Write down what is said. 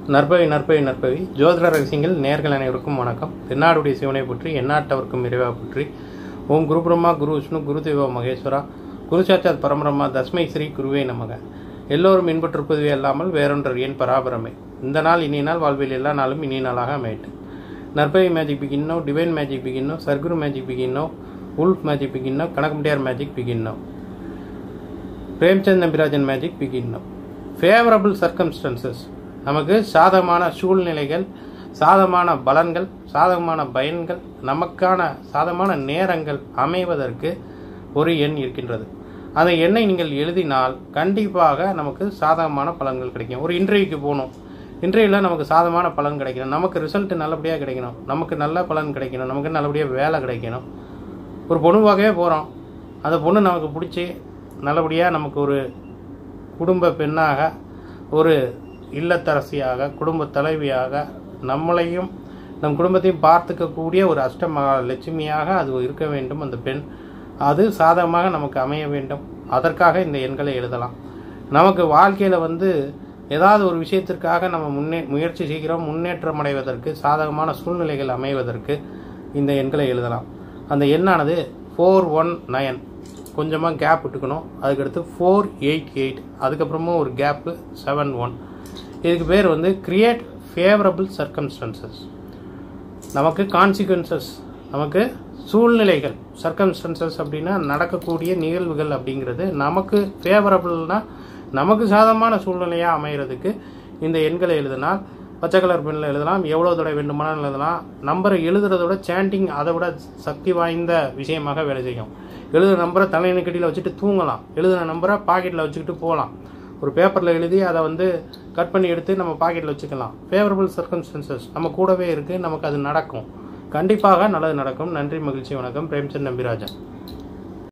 நற்பவி நற்பவி நற்பவி ஜோதிட ரகசியங்கள் நேர்கள் அனைவருக்கும் வணக்கம் தென்னாடுடைய சிவனை பற்றி எந்நாட்டவருக்கும் இறைவா பற்றி ஓம் குரு பிரம்மா குரு விஷ்ணு குரு தேவா மகேஸ்வரா குரு சாட்சாத் பரமரம்மா தஸ்மை ஸ்ரீ குருவே நமக எல்லோரும் இன்பற்றிருப்பதுவே அல்லாமல் வேறொன்றர் ஏன் பராபரமே இந்த நாள் இனிய நாள் வாழ்வில் எல்லா நாளும் இனிய நாளாக அமையட்டும் நற்பவி மேஜிக் பிகின்னோ டிவைன் மேஜிக் பிகின்னோ சர்க்குரு மேஜிக் பிகின்னோ உல்ஃப் மேஜிக் பிகின்னோ கணக்கமுடியார் மேஜிக் பிகின்னோ பிரேம்சந்த் நம்பிராஜன் மேஜிக் பிகின்னோ ஃபேவரபிள் சர்க்கம்ஸ்டன்சஸ் நமக்கு சாதகமான சூழ்நிலைகள் சாதகமான பலன்கள் சாதகமான பயன்கள் நமக்கான சாதகமான நேரங்கள் அமைவதற்கு ஒரு எண் இருக்கின்றது அந்த எண்ணை நீங்கள் எழுதினால் கண்டிப்பாக நமக்கு சாதகமான பலன்கள் கிடைக்கும் ஒரு இன்டர்வியூக்கு போகணும் இன்டர்வியூவில் நமக்கு சாதகமான பலன் கிடைக்கணும் நமக்கு ரிசல்ட் நல்லபடியாக கிடைக்கணும் நமக்கு நல்ல பலன் கிடைக்கணும் நமக்கு நல்லபடியாக வேலை கிடைக்கணும் ஒரு பொண்ணு பார்க்கவே போகிறோம் அந்த பொண்ணு நமக்கு பிடிச்சி நல்லபடியாக நமக்கு ஒரு குடும்ப பெண்ணாக ஒரு இல்லத்தரசியாக குடும்ப தலைவியாக நம்மளையும் நம் குடும்பத்தையும் பார்த்துக்கக்கூடிய ஒரு அஷ்டம லட்சுமியாக அது இருக்க வேண்டும் அந்த பெண் அது சாதகமாக நமக்கு அமைய வேண்டும் அதற்காக இந்த எண்களை எழுதலாம் நமக்கு வாழ்க்கையில் வந்து ஏதாவது ஒரு விஷயத்திற்காக நம்ம முன்னே முயற்சி செய்கிறோம் முன்னேற்றம் அடைவதற்கு சாதகமான சூழ்நிலைகள் அமைவதற்கு இந்த எண்களை எழுதலாம் அந்த எண்ணானது ஃபோர் ஒன் நயன் கொஞ்சமாக கேப் விட்டுக்கணும் அதுக்கடுத்து ஃபோர் எயிட் எயிட் அதுக்கப்புறமும் ஒரு கேப்பு செவன் ஒன் இதுக்கு பேர் வந்து கிரியேட் ஃபேவரபிள் சர்க்கம்ஸ்டன்சஸ் நமக்கு கான்சிக்வன்சஸ் நமக்கு சூழ்நிலைகள் சர்க்கம்ஸ்டன்சஸ் அப்படின்னா நடக்கக்கூடிய நிகழ்வுகள் அப்படிங்கிறது நமக்கு ஃபேவரபிள்னா நமக்கு சாதகமான சூழ்நிலையாக அமைகிறதுக்கு இந்த எண்களை எழுதினால் பச்சை கலர் பெண்ணில் எழுதலாம் எவ்வளோ தடவை வேண்டுமானாலும் எழுதலாம் நம்பரை எழுதுறதோட சாண்டிங் அதை விட சக்தி வாய்ந்த விஷயமாக வேலை செய்யும் எழுதுகிற நம்பரை தலைநக்கடியில் வச்சுட்டு தூங்கலாம் எழுதுகிற நம்பரை பாக்கெட்டில் வச்சுக்கிட்டு போகலாம் ஒரு பேப்பரில் எழுதி அதை வந்து கட் பண்ணி எடுத்து நம்ம பாக்கெட்டில் வச்சுக்கலாம் ஃபேவரபிள் சர்க்கம்ஸ்டன்சஸ் நம்ம கூடவே இருக்குது நமக்கு அது நடக்கும் கண்டிப்பாக நல்லது நடக்கும் நன்றி மகிழ்ச்சி வணக்கம் பிரேம்சந்த் நம்பிராஜன்